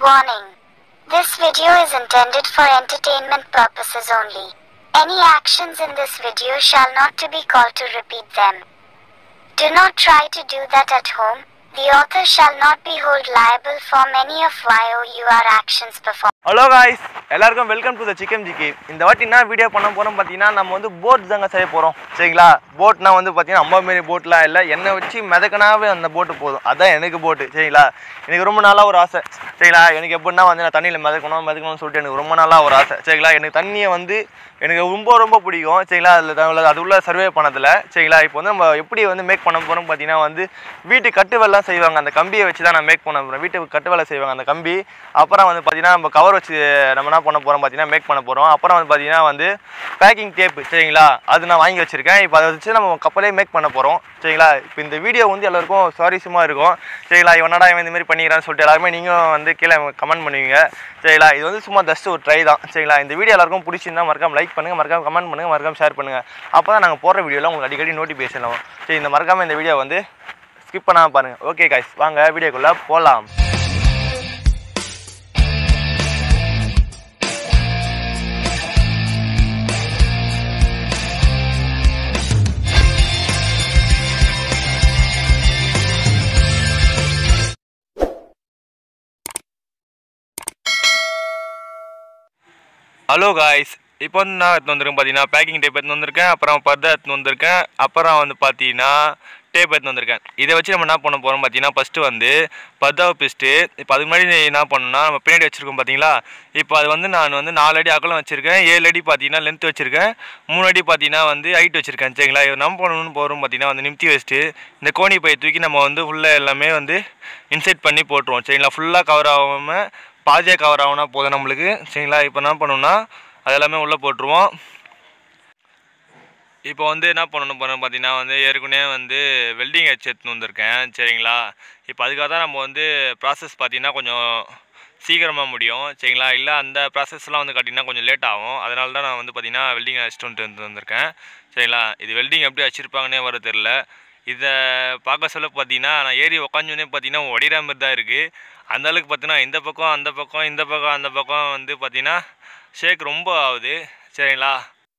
Warning. This video is intended for entertainment purposes only. Any actions in this video shall not to be called to repeat them. Do not try to do that at home. The author shall not be held liable for many of YOUR actions performed. Hello guys எல்லாருக்கும் welcome to the chicken ஜிக்கி இந்த வாட்டி என்ன video பண்ண போகிறோம் பார்த்தீங்கன்னா நம்ம வந்து போட் தாங்க செய்ய போகிறோம் சரிங்களா போட்னா வந்து பார்த்தீங்கன்னா அம்மா மாரி போட்லாம் இல்லை என்னை வச்சு மிதக்கனாவே அந்த போட்டு போதும் அதான் எனக்கு போட்டு சரிங்களா எனக்கு ரொம்ப நாளாக ஒரு ஆசை சரிங்களா எனக்கு எப்படின்னா வந்து நான் தண்ணியில் மிதக்கணும் மிதக்கணும்னு சொல்லிட்டு எனக்கு ரொம்ப நாளாக ஒரு ஆசை சரிங்களா எனக்கு தண்ணியை வந்து எனக்கு ரொம்ப ரொம்ப பிடிக்கும் சரிங்களா அதில் அது உள்ள சர்வே பண்ணதில் சரிங்களா இப்போ வந்து நம்ம எப்படி வந்து மேக் பண்ண போகிறோம் பார்த்தீங்கன்னா வந்து வீட்டு கட்டு வேலைலாம் செய்வாங்க அந்த கம்பியை வச்சு தான் நான் மேக் பண்ண போகிறேன் வீட்டு கட்டு வேலை செய்வாங்க அந்த கம்பி அப்புறம் வந்து பார்த்தீங்கன்னா நம்ம கவர் வச்சு நம்ம என்ன பண்ண போகிறோம் பார்த்தீங்கன்னா மேக் பண்ண போகிறோம் அப்புறம் வந்து பார்த்தீங்கன்னா வந்து பேக்கிங் டேப்பு சரிங்களா அது நான் வாங்கி வச்சுருக்கேன் இப்போ அதை வச்சு நம்ம கப்பலே மேக் பண்ண போகிறோம் சரிங்களா இப்போ இந்த வீடியோ வந்து எல்லாருக்கும் சுவாரஸ்யமாக இருக்கும் சரிங்களா இவனடா இவன் இந்த மாதிரி பண்ணிக்கிறான்னு சொல்லிட்டு எல்லாருமே நீங்களும் வந்து கீழே கமெண்ட் பண்ணுவீங்க சரிங்களா இது வந்து சும்மா ஜஸ்ட் ஒரு ட்ரை தான் சரிங்களா இந்த வீடியோ எல்லாருக்கும் பிடிச்சிருந்தா மறக்காம லைக் பண்ணுங்கள் மறக்காம கமெண்ட் பண்ணுங்கள் மறக்காம ஷேர் பண்ணுங்கள் அப்போ தான் நாங்கள் போடுற வீடியோலாம் உங்களுக்கு அடிக்கடி நோட்டிஃபிகேஷன் ஆகும் சரி இந்த மறக்காமல் இந்த வீடியோ வந்து ஸ்கிப் பண்ணாமல் பாருங்கள் ஓகே காய்ஸ் வாங்க வீடியோக்குள்ளே போகலாம் ஹலோ காய்ஸ் இப்போ வந்து நான் எடுத்து வந்திருக்கேன் பார்த்தீங்கன்னா பேக்கிங் டேப் எடுத்து வந்திருக்கேன் அப்புறம் பர்தா எடுத்து வந்திருக்கேன் அப்புறம் வந்து பார்த்தீங்கன்னா டேப் எடுத்து வந்திருக்கேன் இதை வச்சு நம்ம என்ன பண்ண போகிறோம் பார்த்தீங்கன்னா ஃபஸ்ட்டு வந்து பர்தாவை பிஸ்ட்டு இப்போ அதுக்கு முன்னாடி என்ன பண்ணணும்னா நம்ம பின்னாடி வச்சுருக்கோம் பார்த்தீங்களா இப்போ அது வந்து நான் வந்து நாலு அடி அகலம் வச்சுருக்கேன் ஏழு அடி பார்த்தீங்கன்னா லென்த் வச்சுருக்கேன் மூணு அடி பார்த்தீங்கன்னா வந்து ஹைட் வச்சுருக்கேன் சரிங்களா இது நம்ம பண்ணணும்னு போகிறோம் பார்த்தீங்கன்னா வந்து நிமித்தி வச்சுட்டு இந்த கோணி பை தூக்கி நம்ம வந்து ஃபுல்லாக எல்லாமே வந்து இன்செர்ட் பண்ணி போட்டுருவோம் சரிங்களா ஃபுல்லாக கவர் ஆகாமல் பாதியாக கவர் ஆகுனா போதும் நம்மளுக்கு சரிங்களா இப்போ என்ன பண்ணணும்னா அதெல்லாமே உள்ளே போட்டுருவோம் இப்போ வந்து என்ன பண்ணணும் போகிறோம் பார்த்தீங்கன்னா வந்து ஏற்கனவே வந்து வெல்டிங் ஹெச் எடுத்துன்னு வந்திருக்கேன் சரிங்களா இப்போ அதுக்காக தான் நம்ம வந்து ப்ராசஸ் பார்த்தீங்கன்னா கொஞ்சம் சீக்கிரமாக முடியும் சரிங்களா இல்லை அந்த ப்ராசஸ்லாம் வந்து கட்டிங்கன்னா கொஞ்சம் லேட் ஆகும் அதனால தான் நான் வந்து பார்த்தீங்கன்னா வெல்டிங் அடிச்சுட்டு வந்து வந்திருக்கேன் சரிங்களா இது வெல்டிங் எப்படி வச்சுருப்பாங்கன்னே வர தெரில இதை பார்க்க சொல்ல பார்த்தீங்கன்னா நான் ஏறி உக்காஞ்சோடனே பார்த்தீங்கன்னா ஒடிகிற மாதிரி தான் இருக்குது அந்த அளவுக்கு பார்த்தீங்கன்னா இந்த பக்கம் அந்த பக்கம் இந்த பக்கம் அந்த பக்கம் வந்து பார்த்தீங்கன்னா ஷேக் ரொம்ப ஆகுது சரிங்களா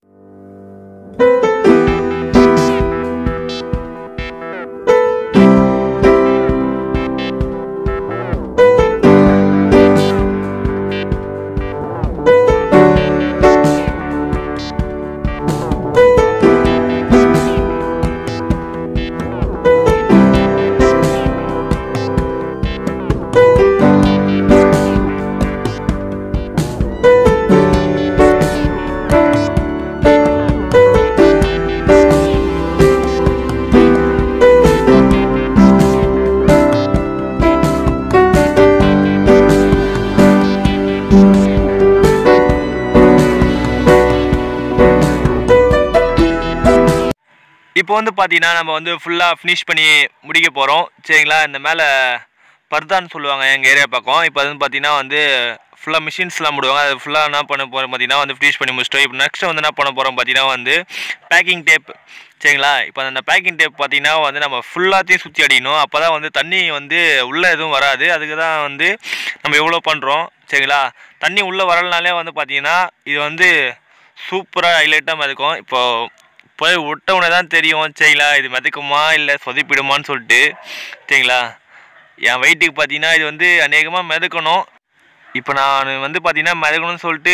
இப்போ வந்து பார்த்தீங்கன்னா நம்ம வந்து ஃபுல்லாக ஃபினிஷ் பண்ணி முடிக்க போகிறோம் சரிங்களா இந்த மேலே பர்தான்னு சொல்லுவாங்க எங்கள் ஏரியா பக்கம் இப்போ வந்து பார்த்தீங்கன்னா வந்து ஃபுல்லாக மிஷின்ஸ்லாம் போடுவாங்க அது ஃபுல்லாக என்ன பண்ண போகிறோம் பார்த்தீங்கன்னா வந்து ஃபினிஷ் பண்ணி முடிச்சிட்டோம் இப்போ நெக்ஸ்ட் வந்து என்ன பண்ண போகிறோம் பார்த்தீங்கன்னா வந்து பேக்கிங் டேப் சரிங்களா இப்போ அந்த பேக்கிங் டேப் பார்த்தீங்கன்னா வந்து நம்ம ஃபுல்லாத்தையும் சுற்றி அடிக்கணும் அப்போ தான் வந்து தண்ணி வந்து உள்ளே எதுவும் வராது அதுக்கு தான் வந்து நம்ம எவ்வளோ பண்ணுறோம் சரிங்களா தண்ணி உள்ளே வரலனாலே வந்து பார்த்தீங்கன்னா இது வந்து சூப்பராக ஹைலைட்டாக மிதக்கும் இப்போது போய் விட்ட உடனே தான் தெரியும் சரிங்களா இது மிதக்குமா இல்லை சொதப்பிடுமான்னு சொல்லிட்டு சரிங்களா என் வெயிட்டுக்கு பார்த்தீங்கன்னா இது வந்து அநேகமாக மிதக்கணும் இப்போ நான் வந்து பார்த்தீங்கன்னா மிதக்கணும்னு சொல்லிட்டு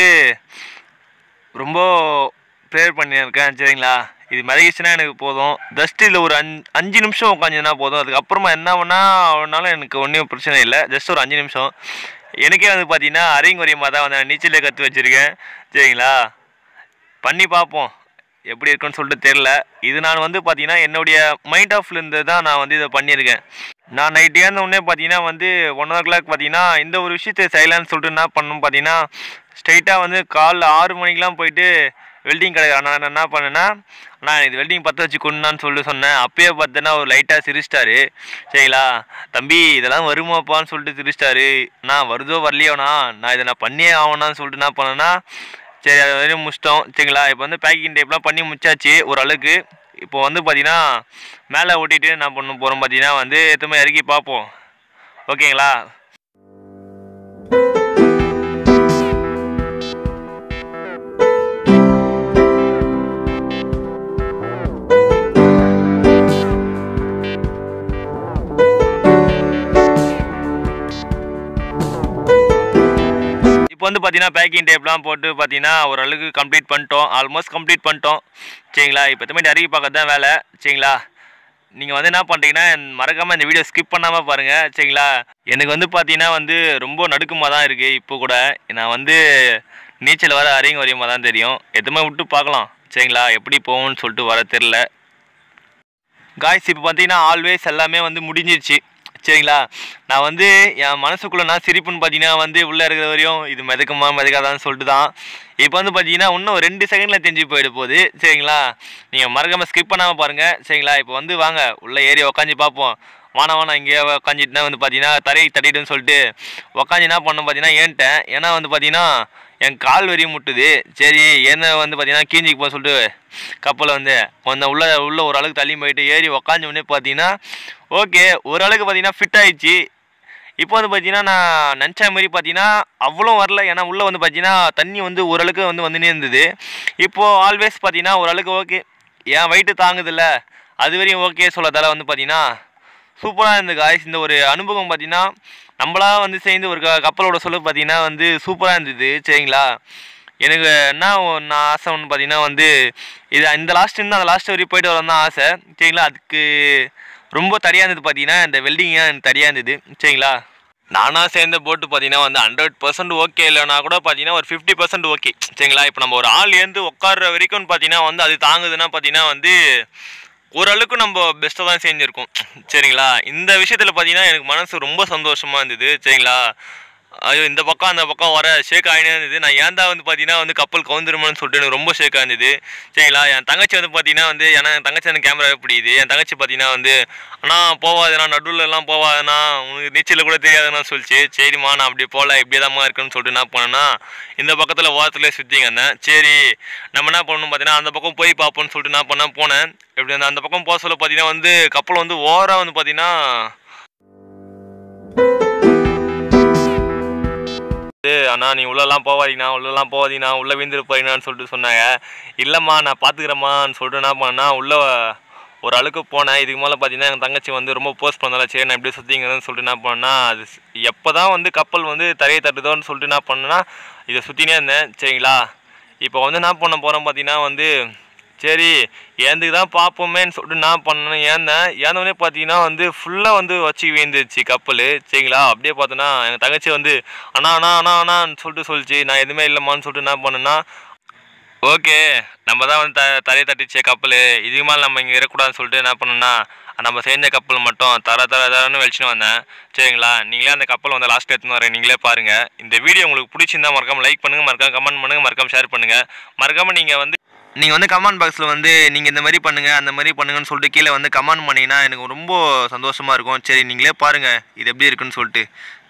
ரொம்ப ப்ரேயர் பண்ணியிருக்கேன் சரிங்களா இது மிதகிச்சுன்னா எனக்கு போதும் ஜஸ்ட் இதில் ஒரு அஞ்சு அஞ்சு நிமிஷம் உட்காந்துன்னா போதும் அதுக்கப்புறமா என்ன பண்ணால் எனக்கு ஒன்றும் பிரச்சனை இல்லை ஜஸ்ட் ஒரு அஞ்சு நிமிஷம் எனக்கே வந்து பார்த்தீங்கன்னா அரைங்குறையமாக தான் வந்து நான் நீச்சலே கற்று வச்சுருக்கேன் சரிங்களா பண்ணி பார்ப்போம் எப்படி இருக்குன்னு சொல்லிட்டு தெரில இது நான் வந்து பார்த்தீங்கன்னா என்னுடைய மைண்ட் ஆஃப்லேருந்து தான் நான் வந்து இதை பண்ணியிருக்கேன் நான் நைட் ஏர்ந்த உடனே பார்த்தீங்கன்னா வந்து ஒன் ஓ கிளாக் பார்த்தீங்கன்னா இந்த ஒரு விஷயத்தை செய்யலான்னு சொல்லிட்டு என்ன பண்ணணும் பார்த்தீங்கன்னா ஸ்ட்ரைட்டாக வந்து காலைல ஆறு மணிக்கெலாம் போயிட்டு வெல்டிங் கடை நான் என்ன பண்ணேன்னா நான் இது வெல்டிங் பற்ற வச்சு கொண்டான்னு சொல்லிட்டு சொன்னேன் அப்பயே பார்த்தேன்னா ஒரு லைட்டாக சிரிச்சிட்டாரு சரிங்களா தம்பி இதெல்லாம் வருமாப்பான்னு சொல்லிட்டு சிரிச்சிட்டாரு நான் வருதோ வரலையோண்ணா நான் இதை நான் பண்ணியே ஆகணும்னு சொல்லிட்டு என்ன பண்ணேன்னா சரி அது வரையும் முடிச்சிட்டோம் சரிங்களா இப்போ வந்து பேக்கிங் டைப்லாம் பண்ணி முடிச்சாச்சு ஓரளவுக்கு இப்போ வந்து பார்த்தீங்கன்னா மேலே ஓட்டிட்டு நான் பண்ண போகிறோம் பார்த்தீங்கன்னா வந்து எத்தனை இறக்கி பார்ப்போம் ஓகேங்களா இப்போ வந்து பார்த்தீங்கன்னா பேக்கிங் டேப்லாம் போட்டு பார்த்தீங்கன்னா ஓரளவுக்கு கம்ப்ளீட் பண்ணிட்டோம் ஆல்மோஸ்ட் கம்ப்ளீட் பண்ணிட்டோம் சரிங்களா இப்போ எத்தனை அருகி பார்க்கறது தான் வேலை சரிங்களா நீங்கள் வந்து என்ன பண்ணுறீங்கன்னா மறக்காமல் இந்த வீடியோ ஸ்கிப் பண்ணாமல் பாருங்கள் சரிங்களா எனக்கு வந்து பார்த்தீங்கன்னா வந்து ரொம்ப நடுக்கமாக தான் இருக்குது இப்போ கூட நான் வந்து நீச்சல் வர அரைங்க வரையுமா தான் தெரியும் எதுவுமே விட்டு பார்க்கலாம் சரிங்களா எப்படி போகும்னு சொல்லிட்டு வர தெரில காய்ஸ் இப்போ பார்த்தீங்கன்னா ஆல்வேஸ் எல்லாமே வந்து முடிஞ்சிருச்சு சரிங்களா நான் வந்து என் மனசுக்குள்ளே நான் சிரிப்புன்னு பார்த்தீங்கன்னா வந்து உள்ளே இருக்கிற வரையும் இது மிதக்குமா மிதக்காதான்னு சொல்லிட்டு தான் இப்போ வந்து பார்த்தீங்கன்னா இன்னும் ஒரு ரெண்டு செகண்டில் தெரிஞ்சு போயிட போகுது சரிங்களா நீங்கள் மறக்காமல் ஸ்கிப் பண்ணாமல் பாருங்கள் சரிங்களா இப்போ வந்து வாங்க உள்ளே ஏறி உக்காந்து பார்ப்போம் வானா வானா இங்கே உக்காந்துட்டுனா வந்து பார்த்தீங்கன்னா தரையை தட்டிட்டுன்னு சொல்லிட்டு உக்காந்து என்ன பண்ண பார்த்தீங்கன்னா ஏன்ட்டேன் ஏன்னா வந்து பார்த்தீங்கன்னா என் கால் வரையும் முட்டுது சரி என்ன வந்து பார்த்தீங்கன்னா கீஞ்சிக்கு போக சொல்லிட்டு கப்பலில் வந்து கொஞ்சம் உள்ள உள்ள ஒரு அளவுக்கு தள்ளி போயிட்டு ஏறி உக்காஞ்ச உடனே பார்த்தீங்கன்னா ஓகே ஓரளவுக்கு பார்த்தீங்கன்னா ஃபிட் ஆயிடுச்சு இப்போ வந்து பார்த்தீங்கன்னா நான் நினச்ச மாதிரி பார்த்தீங்கன்னா அவ்வளோ வரல ஏன்னா உள்ளே வந்து பார்த்தீங்கன்னா தண்ணி வந்து ஓரளவுக்கு வந்து வந்துனே இருந்தது இப்போது ஆல்வேஸ் பார்த்தீங்கன்னா ஓரளவுக்கு ஓகே என் வெயிட்டு தாங்குதில்ல அது வரையும் ஓகே சொல்லதால வந்து பார்த்தீங்கன்னா சூப்பராக இருந்தது காய்ஸ் இந்த ஒரு அனுபவம் பார்த்தீங்கன்னா நம்மளா வந்து சேர்ந்து ஒரு க- கப்பலோட சொல்ல பார்த்தீங்கன்னா வந்து சூப்பராக இருந்தது சரிங்களா எனக்கு என்ன ஒன்று ஆசை ஒன்று பார்த்தீங்கன்னா வந்து இது இந்த லாஸ்ட் இருந்து அந்த லாஸ்ட் வரையும் போயிட்டு வரணும் தான் ஆசை சரிங்களா அதுக்கு ரொம்ப தடியாக இருந்தது பார்த்தீங்கன்னா இந்த வெல்டிங்காக எனக்கு தடியாக இருந்தது சரிங்களா நானாக சேர்ந்த போட்டு பார்த்தீங்கன்னா வந்து ஹண்ட்ரட் பர்சன்ட் ஓகே இல்லைனா கூட பார்த்தீங்கன்னா ஒரு ஃபிஃப்டி பர்சன்ட் ஓகே சரிங்களா இப்போ நம்ம ஒரு ஆள் ஏந்து உட்கார்ற வரைக்கும் பார்த்தீங்கன்னா வந்து அது தாங்குதுன்னா பார்த்தீங்கன்னா வந்து ஓரளவுக்கு நம்ம பெஸ்ட்டாக தான் செஞ்சுருக்கோம் சரிங்களா இந்த விஷயத்தில் பார்த்தீங்கன்னா எனக்கு மனசு ரொம்ப சந்தோஷமாக இருந்தது சரிங்களா ஐயோ இந்த பக்கம் அந்த பக்கம் வர ஷேக் ஆகினே இருந்தது நான் ஏன் தான் வந்து பார்த்தீங்கன்னா வந்து கப்பல் கவுந்துருமான்னு சொல்லிட்டு எனக்கு ரொம்ப ஷேக் இருந்தது சரிங்களா என் தங்கச்சி வந்து பார்த்தீங்கன்னா வந்து ஏன்னா என் தங்கச்சி அந்த கேமராவே பிடிக்குது என் தங்கச்சி பார்த்தீங்கன்னா வந்து அண்ணா போவாதுண்ணா நடுவில் எல்லாம் போவாதுண்ணா உனக்கு நீச்சல் கூட தெரியாதுண்ணா சொல்லிச்சு சரிம்மா நான் அப்படி போகல இப்படியே தான்மா இருக்குன்னு சொல்லிட்டு என்ன பண்ணேன்னா இந்த பக்கத்தில் ஓரத்துலேயே சுற்றிங்க இருந்தேன் சரி நம்ம என்ன பண்ணணும் பார்த்தீங்கன்னா அந்த பக்கம் போய் பார்ப்போம்னு சொல்லிட்டு என்ன பண்ணேன் போனேன் இப்படி அந்த அந்த பக்கம் போக சொல்ல பார்த்தீங்கன்னா வந்து கப்பல் வந்து ஓவராக வந்து பார்த்தீங்கன்னா வந்து, அண்ணா நீ உள்ளெல்லாம் போவாதீங்கண்ணா உள்ளெல்லாம் போவாதீங்கண்ணா உள்ளே விழுந்துட்டு போறீங்கன்னு சொல்லிட்டு சொன்னாங்க இல்லைம்மா நான் பார்த்துக்கிறேம்மான்னு சொல்லிட்டு என்ன பண்ணேன்னா உள்ளே ஒரு அழுக்கு போனேன் இதுக்கு மேலே பார்த்தீங்கன்னா எங்கள் தங்கச்சி வந்து ரொம்ப போஸ்ட் பண்ணால சரி நான் இப்படியே சுற்றிங்கிறேன்னு சொல்லிட்டு என்ன பண்ணேன்னா அது எப்போ தான் வந்து கப்பல் வந்து தரையை தட்டுதோன்னு சொல்லிட்டு என்ன பண்ணேன்னா இதை சுற்றினே இருந்தேன் சரிங்களா இப்போ வந்து என்ன பண்ண போகிறோம் பார்த்தீங்கன்னா வந்து சரி ஏந்துக்கு தான் பார்ப்போமேன்னு சொல்லிட்டு நான் பண்ணேன் ஏந்தேன் ஏந்தோடனே பார்த்தீங்கன்னா வந்து ஃபுல்லாக வந்து வச்சு வீழ்ந்துருச்சு கப்பல் சரிங்களா அப்படியே பார்த்தோன்னா எங்கள் தங்கச்சி வந்து அண்ணா அண்ணா அண்ணா அண்ணான்னு சொல்லிட்டு சொல்லிச்சு நான் எதுவுமே இல்லைம்மான்னு சொல்லிட்டு என்ன பண்ணேன்னா ஓகே நம்ம தான் வந்து த தரையை தட்டிச்சே கப்பல் இதுக்கு மேலே நம்ம இங்கே இருக்கக்கூடாதுன்னு சொல்லிட்டு என்ன பண்ணேன்னா நம்ம செஞ்ச கப்பல் மட்டும் தர தர தரன்னு வெளிச்சுன்னு வந்தேன் சரிங்களா நீங்களே அந்த கப்பல் வந்து லாஸ்ட் எடுத்துன்னு வரேன் நீங்களே பாருங்கள் இந்த வீடியோ உங்களுக்கு பிடிச்சிருந்தா மறக்காம லைக் பண்ணுங்கள் மறக்காம கமெண்ட் பண்ணுங்கள் மறக்காம ஷேர் பண்ணுங்கள் மறக்காம நீங்கள் வந்து நீங்கள் வந்து கமெண்ட் பாக்ஸில் வந்து நீங்கள் இந்த மாதிரி பண்ணுங்கள் அந்த மாதிரி பண்ணுங்கன்னு சொல்லிட்டு கீழே வந்து கமெண்ட் பண்ணிங்கன்னா எனக்கு ரொம்ப சந்தோஷமாக இருக்கும் சரி நீங்களே பாருங்கள் இது எப்படி இருக்குன்னு சொல்லிட்டு